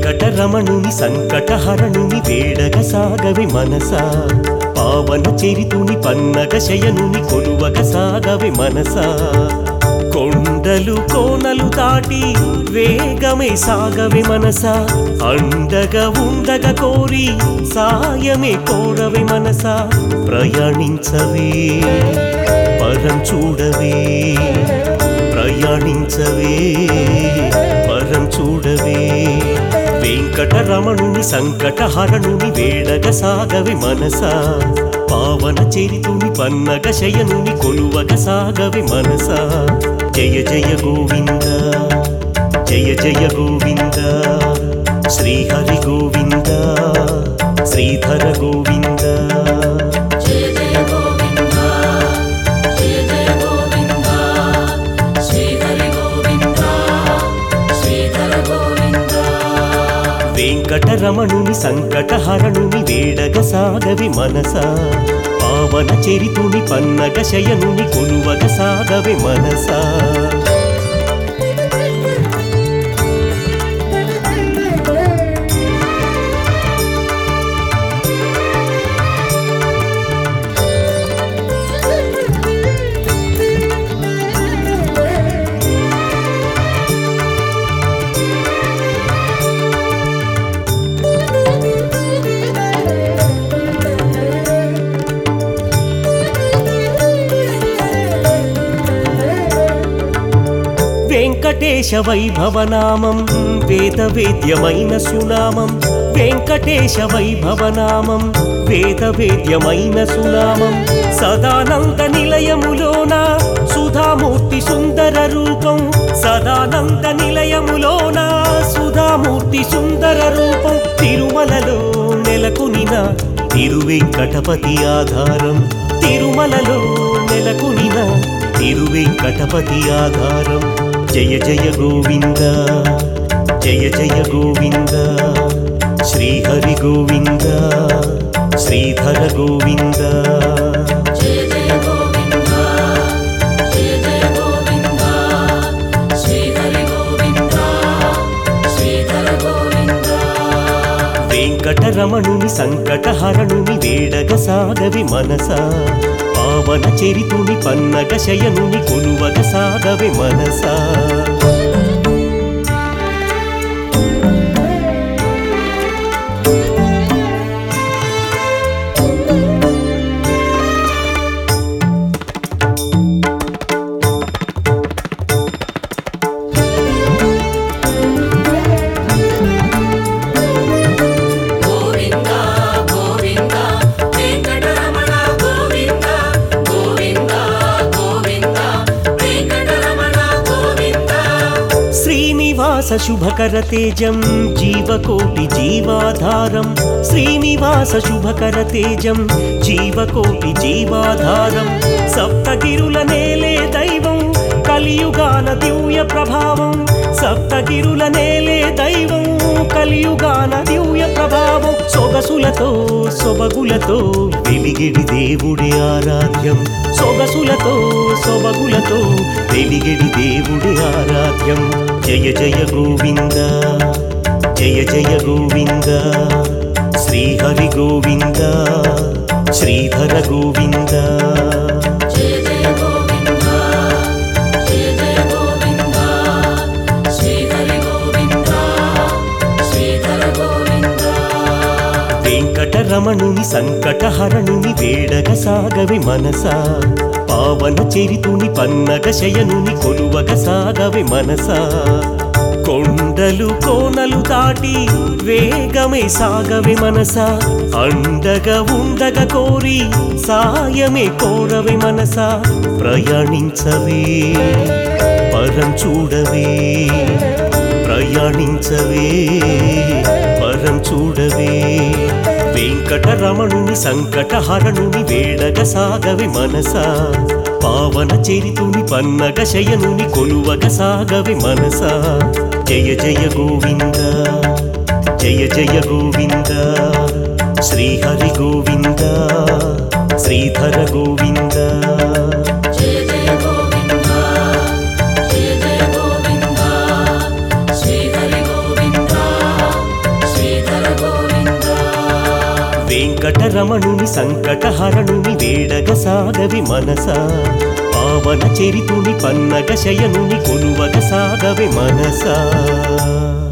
వెంకటరమణుని సంకటహరణుని వేడగ సాగవి మనసా పావన చరితుని పన్నగ శయనుని కొలువగ సాగవి మనసా కొండలు కోనలు దాటి వేగమే సాగవి మనసా అండగా ఉండగ కోరి సాయమే కోరవి మనసా ప్రయాణించవే పరం చూడవే ప్రయాణించవే పరం చూడవే వెంకటరమణుని సంకటహరణుని వేడగ సాగవి మనసా పావన చరితుని పన్నగ శయనుని కొలువగ సాగవి మనసా జయ జయ గోవింద జయ జయ గోవింద శ్రీహరి గోవింద శ్రీధర గోవింద జయ జయ గోవింద జయ జయ గోవింద శ్రీహరి గోవింద శ్రీధర గోవింద వెంకటరమణుని సంకటహరణుని వేడగ సాగవి మనసా పావన చరితుని పన్నగ శయనుని కొలువగ సాగవి మనసా వెంకటేశ వైభవనామం వేద వేద్యమైన సునామం వెంకటేశ వైభవనామం వేద వేద్యమైన సునామం సదానంద నిలయములోన సుధామూర్తి సుందర రూపం సదానంద నిలయములోన సుధామూర్తి సుందర రూపం తిరుమలలో నెలకొనిన తిరువెంకటపతి ఆధారం తిరుమలలో నెలకొనిన తిరువెంకటపతి ఆధారం జయ జయ గోవింద జయ జయ గోవింద శ్రీహరి గోవింద శ్రీధర గోవింద జయ జయ గోవింద జయ జయ గోవింద శ్రీహరి గోవింద శ్రీధర గోవింద వెంకటరమణుని సంకటహరణుని వేడగ సాగవి మనసా పావన చరితుని పన్నగ శయనుని కొలువగ సాగవి మనసా గోవింద గోవింద వెంకటరమణ గోవింద గోవింద గోవింద వెంకటరమణ గోవింద శ్రీనివాస శుభకర తేజం జీవకోటి జీవాధారం శ్రీనివాస శుభకర తేజం జీవకోటి జీవాధారం సప్తగిరుల నేలే దైవం కలియుగాన దివ్య ప్రభావం సప్తగిరుల నేలే దైవం కలియుగాన దివ్య ప్రభావం సొగసులతో సొబగులతో వెలిగిడి దేవుడి ఆరాధ్యం సొగసులతో సొబగులతో వెలిగిడి దేవుడి ఆరాధ్యం జయ జయ గోవింద జయ జయ గోవింద శ్రీహరి గోవింద శ్రీధర గోవింద జయ జయ గోవింద జయ జయ గోవింద శ్రీహరి గోవింద శ్రీధర గోవింద వెంకటరమణుని సంకటహరణుని వేడగ సాగవి మనసా పావన చరితుని పన్నగ శయనుని కొలువగ సాగవి మనసా కొండలు కోనలు దాటి వేగమే సాగవి మనసా అండగా ఉండగ కోరి సాయమే కోరవి మనసా ప్రయాణించవే పరం చూడవే ప్రయాణించవే పరం చూడవే వెంకటరమణుని సంకటహరణుని వేడగ సాగవి మనసా పావన చరితుని పన్నగ శయనుని కొలువగ సాగవి మనసా జయ జయ గోవింద జయ జయ గోవింద శ్రీహరి గోవింద శ్రీధర గోవింద జయ జయ గోవింద జయ జయ గోవింద శ్రీహరి గోవింద వెంకటరమణుని సంకటహరణుని వేడగ సాగవి మనస పావన చరితుని పన్నగ శయనుని కొలువగ సాగవి మనసా